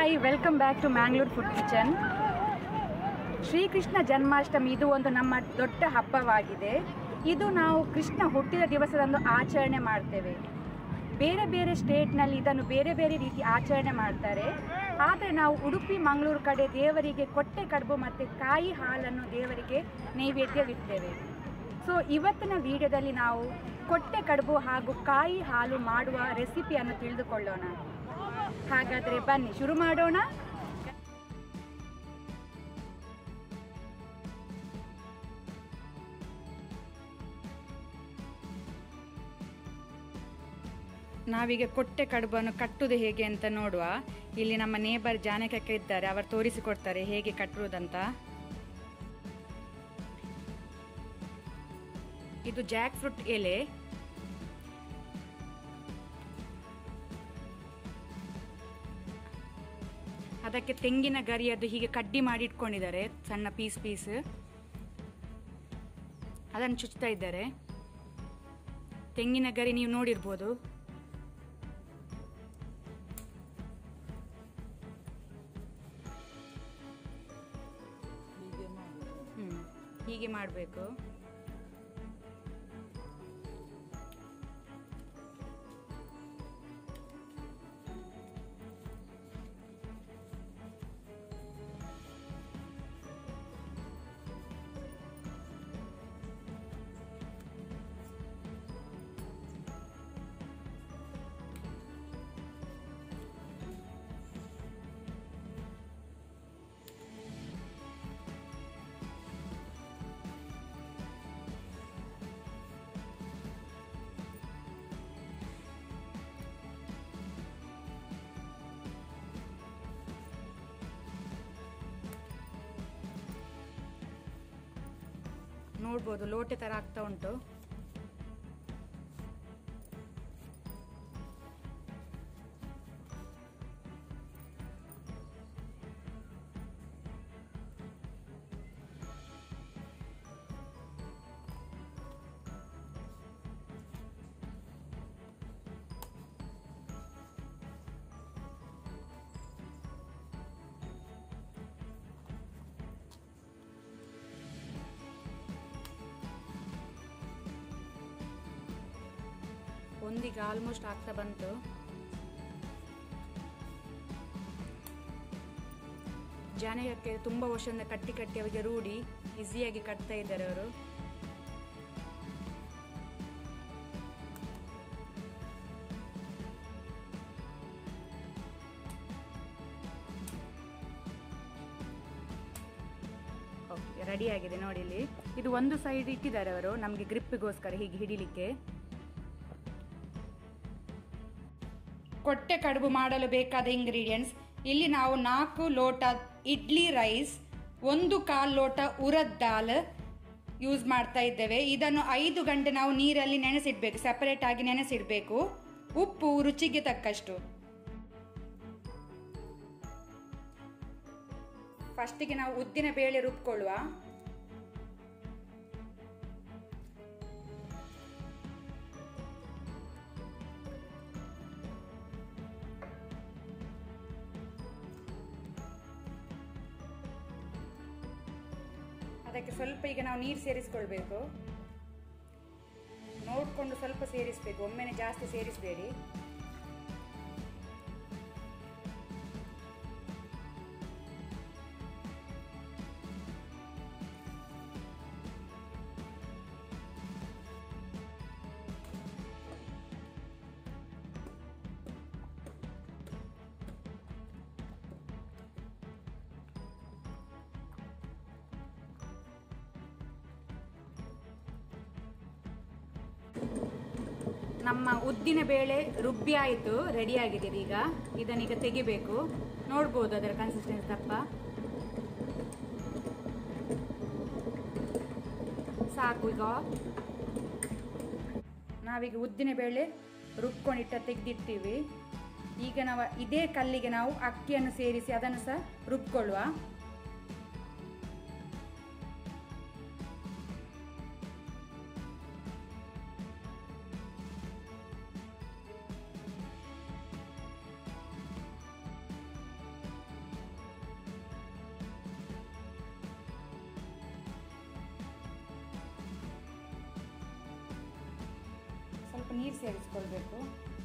hi welcome back to Mangalore food kitchen Shri Krishna Janmashtami ಇದು ಒಂದು ನಮ್ಮ ದೊಡ್ಡ ಹಬ್ಬವಾಗಿದೆ ಇದು ನಾವು ಕೃಷ್ಣ ಹುಟ್ಟಿದ ದಿವಸದಂದು ಆಚರಣೆ ಮಾಡ್ತೇವೆ ಬೇರೆ ಬೇರೆ ಸ್ಟೇಟ್ನಲ್ಲಿ ಇದನ್ನು ಬೇರೆ ಬೇರೆ ರೀತಿ ಆಚರಣೆ ಮಾಡ್ತಾರೆ ಆದರೆ ನಾವು ಉಡುಪಿ ಮಂಗಳೂರು ಕಡೆ ದೇವರಿಗೆ ಕೊಟ್ಟೆ ಕಡುಬು ಮತ್ತು ಕಾಯಿ ಹಾಲನ್ನು ದೇವರಿಗೆ ನೈವೇದ್ಯವಿಡ್ತೇವೆ ಸೊ ಇವತ್ತಿನ ವಿಡಿಯೋದಲ್ಲಿ ನಾವು ಕೊಟ್ಟೆ ಕಡುಬು ಹಾಗೂ ಕಾಯಿ ಹಾಲು ಮಾಡುವ ರೆಸಿಪಿಯನ್ನು ತಿಳಿದುಕೊಳ್ಳೋಣ ಹಾಗಾದರೆ ಬನ್ನಿ ಶುರು ಮಾಡೋಣ ನಾವೀಗ ಕೊಟ್ಟೆ ಕಡುಬನ್ನು ಕಟ್ಟುವುದು ಹೇಗೆ ಅಂತ ನೋಡುವ ಇಲ್ಲಿ ನಮ್ಮ ನೇಬರ್ ಜಾನಕಕ್ಕ ಇದ್ದಾರೆ ಅವರು ತೋರಿಸಿಕೊಡ್ತಾರೆ ಹೇಗೆ ಕಟ್ಟುವುದಂತ ಇದು ಜಾಕ್ ಫ್ರೂಟ್ ಎಲೆ ಅದಕ್ಕೆ ತೆಂಗಿನ ಗರಿಯದ್ದು ಹೀಗೆ ಕಡ್ಡಿ ಮಾಡಿ ಇಟ್ಕೊಂಡಿದ್ದಾರೆ ಸಣ್ಣ ಪೀಸ್ ಪೀಸ್ ಅದನ್ನು ಚುಚ್ತಾ ಇದ್ದಾರೆ ತೆಂಗಿನ ಗರಿ ನೀವು ನೋಡಿರ್ಬೋದು ಹ್ಮ್ ಹೀಗೆ ಮಾಡಬೇಕು ನೋಡ್ಬೋದು ಲೋಟೆ ತರ ಆಗ್ತಾ ಉಂಟು ಒಂದೀಗ ಆಲ್ಮೋಸ್ಟ್ ಆಗ್ತಾ ಬಂತು ಜನಕ್ಕೆ ತುಂಬಾ ವರ್ಷದಿಂದ ಕಟ್ಟಿ ಕಟ್ಟಿ ಅವರಿಗೆ ರೂಢಿ ಈಸಿಯಾಗಿ ಕಟ್ತಾ ಇದ್ದಾರೆ ಅವರು ಓಕೆ ರೆಡಿ ಆಗಿದೆ ನೋಡಿ ಇಲ್ಲಿ ಇದು ಒಂದು ಸೈಡ್ ಇಟ್ಟಿದ್ದಾರೆ ಅವರು ನಮಗೆ ಗ್ರಿಪ್ಪಿಗೋಸ್ಕರ ಹೀಗೆ ಹಿಡಿಲಿಕ್ಕೆ ಕೊಟ್ಟೆ ಕಡುಬು ಮಾಡಲು ಬೇಕಾದ ಇಂಗ್ರೀಡಿಯೆಂಟ್ಸ್ ಇಲ್ಲಿ ನಾವು ನಾಲ್ಕು ಲೋಟ ಇಡ್ಲಿ ರೈಸ್ ಒಂದು ಕಾಲು ಲೋಟ ಉರದ್ ದಾಲ್ ಯೂಸ್ ಮಾಡ್ತಾ ಇದ್ದೇವೆ ಇದನ್ನು ಐದು ಗಂಟೆ ನಾವು ನೀರಲ್ಲಿ ನೆನೆಸಿಡ್ಬೇಕು ಸೆಪರೇಟ್ ಆಗಿ ನೆನೆಸಿಡ್ಬೇಕು ಉಪ್ಪು ರುಚಿಗೆ ತಕ್ಕಷ್ಟು ಫಸ್ಟಿಗೆ ನಾವು ಉದ್ದಿನ ಬೇಳೆ ರುಬ್ಕೊಳ್ಳುವ ಅದಕ್ಕೆ ಸ್ವಲ್ಪ ಈಗ ನಾವು ನೀರು ಸೇರಿಸ್ಕೊಳ್ಬೇಕು ನೋಡ್ಕೊಂಡು ಸ್ವಲ್ಪ ಸೇರಿಸಬೇಕು ಒಮ್ಮೆನೆ ಜಾಸ್ತಿ ಸೇರಿಸಬೇಡಿ ನಮ್ಮ ಉದ್ದಿನ ಬೇಳೆ ರುಬ್ಬಿ ಆಯಿತು ರೆಡಿ ಆಗಿದೆ ಈಗ ಇದನ್ನೀಗ ತೆಗಿಬೇಕು ನೋಡ್ಬೋದು ಅದರ ಕನ್ಸಿಸ್ಟೆನ್ಸಿ ದಪ್ಪ ಸಾಕು ಈಗ ನಾವೀಗ ಉದ್ದಿನ ಬೇಳೆ ರುಬ್ಕೊಂಡಿಟ್ಟ ತೆಗೆದಿರ್ತೀವಿ ಈಗ ನಾವು ಇದೇ ಕಲ್ಲಿಗೆ ನಾವು ಅಕ್ಕಿಯನ್ನು ಸೇರಿಸಿ ಅದನ್ನು ಸಹ ರುಬ್ಕೊಳ್ಳುವ ನೀರು ಸೇರಿಸ್ಕೊಳ್ಬೇಕು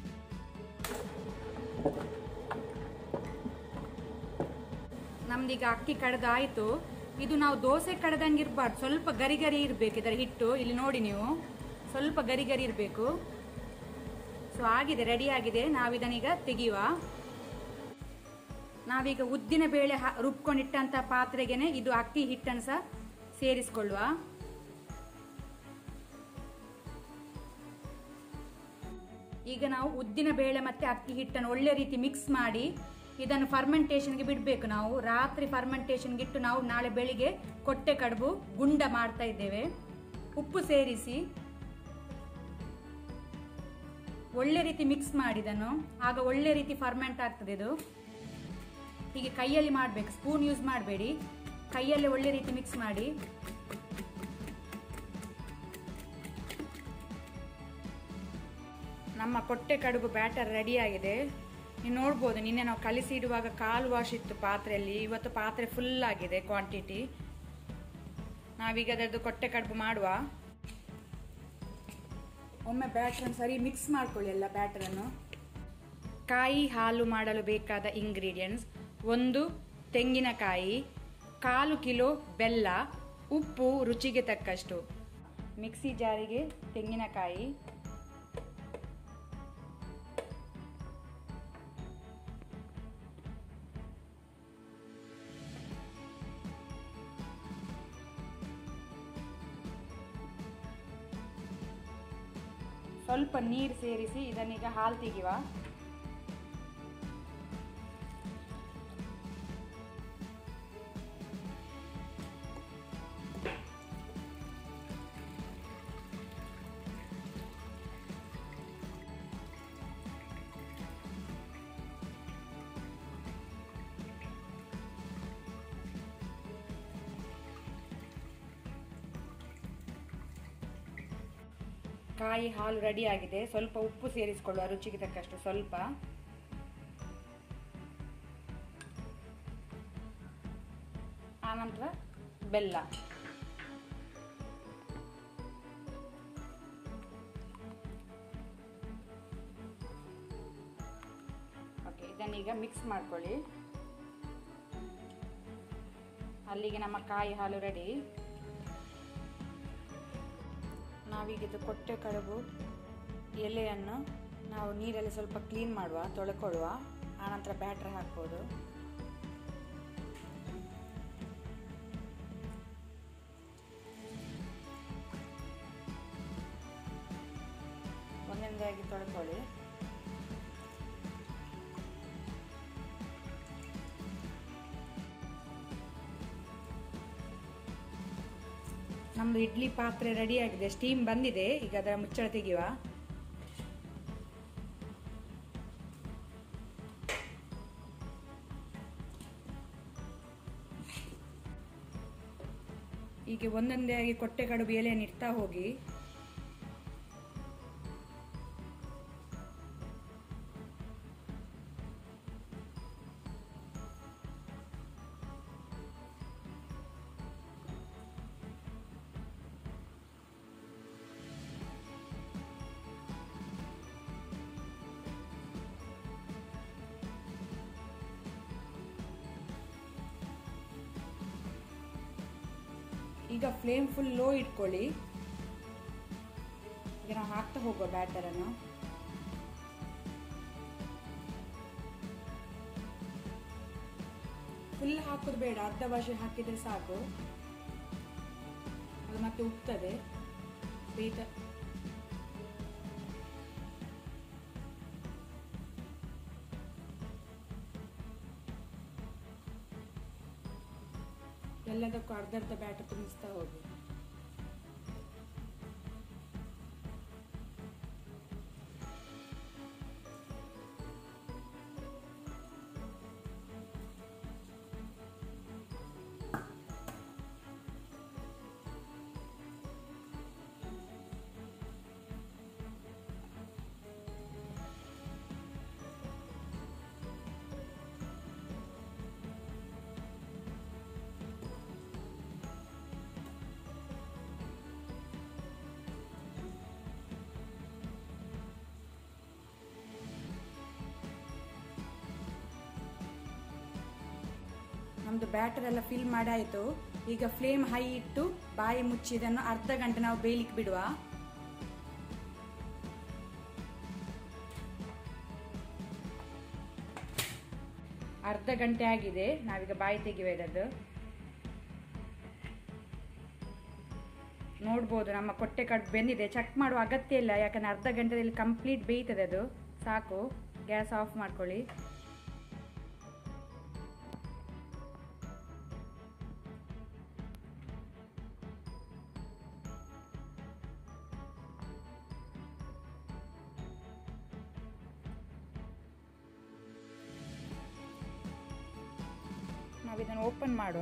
ನಮ್ದೀಗ ಅಕ್ಕಿ ಕಡ್ದಾಯ್ತು ಇದು ನಾವು ದೋಸೆ ಕಡ್ದಂಗೆ ಇರಬಾರ್ದು ಸ್ವಲ್ಪ ಗರಿ ಗರಿ ಇರಬೇಕು ಇದರ ಹಿಟ್ಟು ಇಲ್ಲಿ ನೋಡಿ ನೀವು ಸ್ವಲ್ಪ ಗರಿ ಗರಿ ಇರಬೇಕು ಸೊ ಆಗಿದೆ ರೆಡಿ ಆಗಿದೆ ನಾವಿದನ್ನೀಗ ತೆಗೆಯುವ ನಾವೀಗ ಉದ್ದಿನ ಬೇಳೆ ಹಾ- ರುಬ್ಕೊಂಡಿಟ್ಟಂತ ಪಾತ್ರೆಗೆನೆ ಇದು ಅಕ್ಕಿ ಹಿಟ್ಟನ್ನು ಸಹ ಸೇರಿಸ್ಕೊಳ್ಳುವ ಈಗ ನಾವು ಉದ್ದಿನ ಬೇಳೆ ಮತ್ತೆ ಅಕ್ಕಿ ಹಿಟ್ಟನ್ನು ಒಳ್ಳೆ ರೀತಿ ಮಿಕ್ಸ್ ಮಾಡಿ ಇದನ್ನು ಫರ್ಮೆಂಟೇಷನ್ಗೆ ಬಿಡಬೇಕು ನಾವು ರಾತ್ರಿ ಫರ್ಮೆಂಟೇಷನ್ಗೆ ಇಟ್ಟು ನಾವು ನಾಳೆ ಬೆಳಿಗ್ಗೆ ಕೊಟ್ಟೆ ಕಡುಬು ಗುಂಡ ಮಾಡ್ತಾ ಇದ್ದೇವೆ ಉಪ್ಪು ಸೇರಿಸಿ ಒಳ್ಳೆ ರೀತಿ ಮಿಕ್ಸ್ ಮಾಡಿದನು ಆಗ ಒಳ್ಳೆ ರೀತಿ ಫರ್ಮೆಂಟ್ ಆಗ್ತದೆ ಇದು ಹೀಗೆ ಕೈಯಲ್ಲಿ ಮಾಡಬೇಕು ಸ್ಪೂನ್ ಯೂಸ್ ಮಾಡಬೇಡಿ ಕೈಯಲ್ಲೇ ಒಳ್ಳೆ ರೀತಿ ಮಿಕ್ಸ್ ಮಾಡಿ ನಮ್ಮ ಕೊಟ್ಟೆ ಕಡುಬು ಬ್ಯಾಟರ್ ರೆಡಿ ಆಗಿದೆ ನೀವು ನೋಡ್ಬೋದು ನಿನ್ನೆ ನಾವು ಕಲಿಸಿ ಇಡುವಾಗ ಕಾಲು ವಾಶ್ ಇತ್ತು ಪಾತ್ರೆಯಲ್ಲಿ ಇವತ್ತು ಪಾತ್ರೆ ಫುಲ್ ಆಗಿದೆ ಕ್ವಾಂಟಿಟಿ ನಾವೀಗ ಅದರದ್ದು ಕೊಟ್ಟೆ ಕಡುಬು ಮಾಡುವ ಒಮ್ಮೆ ಬ್ಯಾಟರ್ ಸರಿ ಮಿಕ್ಸ್ ಮಾಡ್ಕೊಳ್ಳಿ ಎಲ್ಲ ಬ್ಯಾಟರನ್ನು ಕಾಯಿ ಹಾಲು ಮಾಡಲು ಬೇಕಾದ ಇಂಗ್ರೀಡಿಯೆಂಟ್ಸ್ ಒಂದು ತೆಂಗಿನಕಾಯಿ ಕಾಲು ಕಿಲೋ ಬೆಲ್ಲ ಉಪ್ಪು ರುಚಿಗೆ ತಕ್ಕಷ್ಟು ಮಿಕ್ಸಿ ಜಾರಿಗೆ ತೆಂಗಿನಕಾಯಿ ಸ್ವಲ್ಪ ನೀರು ಸೇರಿಸಿ ಇದನ್ನೀಗ ಹಾಲು ತೆಗಿವ ಕಾಯಿ ಹಾಲು ರೆಡಿ ಆಗಿದೆ ಸ್ವಲ್ಪ ಉಪ್ಪು ಸೇರಿಸಿಕೊಳ್ಳುವ ರುಚಿಗೆ ತಕ್ಕಷ್ಟು ಸ್ವಲ್ಪ ಆನಂತರ ಬೆಲ್ಲ ಓಕೆ ಇದನ್ನೀಗ ಮಿಕ್ಸ್ ಮಾಡ್ಕೊಳ್ಳಿ ಅಲ್ಲಿಗೆ ನಮ್ಮ ಕಾಯಿ ಹಾಲು ರೆಡಿ ನಾವೀಗ ಇದು ಕೊಟ್ಟೆ ಕಡುಬು ಎಲೆಯನ್ನು ನಾವು ನೀರಲ್ಲಿ ಸ್ವಲ್ಪ ಕ್ಲೀನ್ ಮಾಡುವ ತೊಳ್ಕೊಳ್ಳುವ ಆನಂತರ ಬ್ಯಾಟ್ರ್ ಹಾಕ್ಬೋದು ಒಂದೊಂದಾಗಿ ತೊಳ್ಕೊಳ್ಳಿ ನಮ್ದು ಇಡ್ಲಿ ಪಾತ್ರೆ ರೆಡಿ ಆಗಿದೆ ಸ್ಟೀಮ್ ಬಂದಿದೆ ಈಗ ಅದರ ಮುಚ್ಚಳ ತೆಗೆಯುವ ಈಗ ಒಂದೊಂದೇ ಆಗಿ ಕೊಟ್ಟೆ ಕಡುಬು ಎಲೆಯನ್ನು ಇಡ್ತಾ ಹೋಗಿ ಈಗ ಫ್ಲೇಮ್ ಫುಲ್ ಲೋ ಇಟ್ಕೊಳ್ಳಿ ಈಗ ನಾವು ಹಾಕ್ತಾ ಹೋಗುವ ಬ್ಯಾಟರನ್ನು ಫುಲ್ ಹಾಕೋದು ಬೇಡ ಅರ್ಧ ಭಾಷೆ ಹಾಕಿದ್ರೆ ಸಾಕು ಅದು ಮತ್ತೆ ಉಪ್ತದೆ ಬೇಯ್ತ ಎಲ್ಲದಕ್ಕೂ ಅರ್ಧ ಅರ್ಧ ಬ್ಯಾಟರ್ ತುಂಬಿಸ್ತಾ ಹೋಗಿ ಬ್ಯಾಟರ್ ಎಲ್ಲ ಫಿಲ್ ಮಾಡಾಯಿತು ಈಗ ಫ್ಲೇಮ್ ಹೈ ಇಟ್ಟು ಬಾಯಿ ಮುಚ್ಚಿ ಇದನ್ನು ಅರ್ಧ ಗಂಟೆ ನಾವು ಬೇಯಲಿಕ್ಕೆ ಬಿಡುವ ಅರ್ಧ ಗಂಟೆ ಆಗಿದೆ ನಾವೀಗ ಬಾಯಿ ತೆಗಿಬೇಕದು ನೋಡ್ಬೋದು ನಮ್ಮ ಕೊಟ್ಟೆ ಕಡುಬು ಬೆಂದಿದೆ ಚೆಕ್ ಮಾಡುವ ಅಗತ್ಯ ಇಲ್ಲ ಯಾಕಂದ್ರೆ ಅರ್ಧ ಗಂಟೆಯಲ್ಲಿ ಕಂಪ್ಲೀಟ್ ಬೇಯ್ತದೆ ಅದು ಸಾಕು ಗ್ಯಾಸ್ ಆಫ್ ಮಾಡ್ಕೊಳ್ಳಿ ನಾವು ಇದನ್ನು ಓಪನ್ ಮಾಡುವ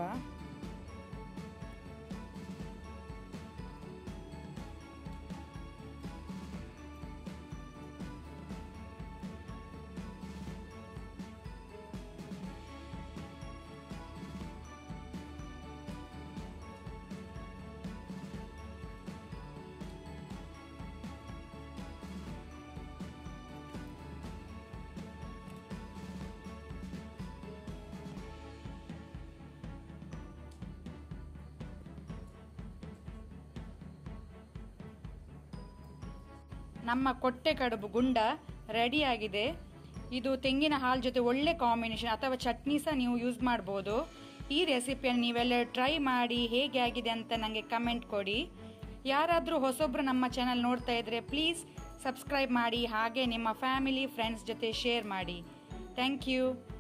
ನಮ್ಮ ಕೊಟ್ಟೆ ಕಡುಬು ಗುಂಡ ರೆಡಿ ಆಗಿದೆ ಇದು ತೆಂಗಿನ ಹಾಲು ಜೊತೆ ಒಳ್ಳೆ ಕಾಂಬಿನೇಷನ್ ಅಥವಾ ಚಟ್ನಿ ಸಹ ನೀವು ಯೂಸ್ ಮಾಡ್ಬೋದು ಈ ರೆಸಿಪಿಯನ್ನು ನೀವೆಲ್ಲ ಟ್ರೈ ಮಾಡಿ ಹೇಗೆ ಆಗಿದೆ ಅಂತ ನನಗೆ ಕಮೆಂಟ್ ಕೊಡಿ ಯಾರಾದರೂ ಹೊಸೊಬ್ರು ನಮ್ಮ ಚಾನಲ್ ನೋಡ್ತಾ ಇದ್ರೆ ಪ್ಲೀಸ್ ಸಬ್ಸ್ಕ್ರೈಬ್ ಮಾಡಿ ಹಾಗೆ ನಿಮ್ಮ ಫ್ಯಾಮಿಲಿ ಫ್ರೆಂಡ್ಸ್ ಜೊತೆ ಶೇರ್ ಮಾಡಿ ಥ್ಯಾಂಕ್ ಯು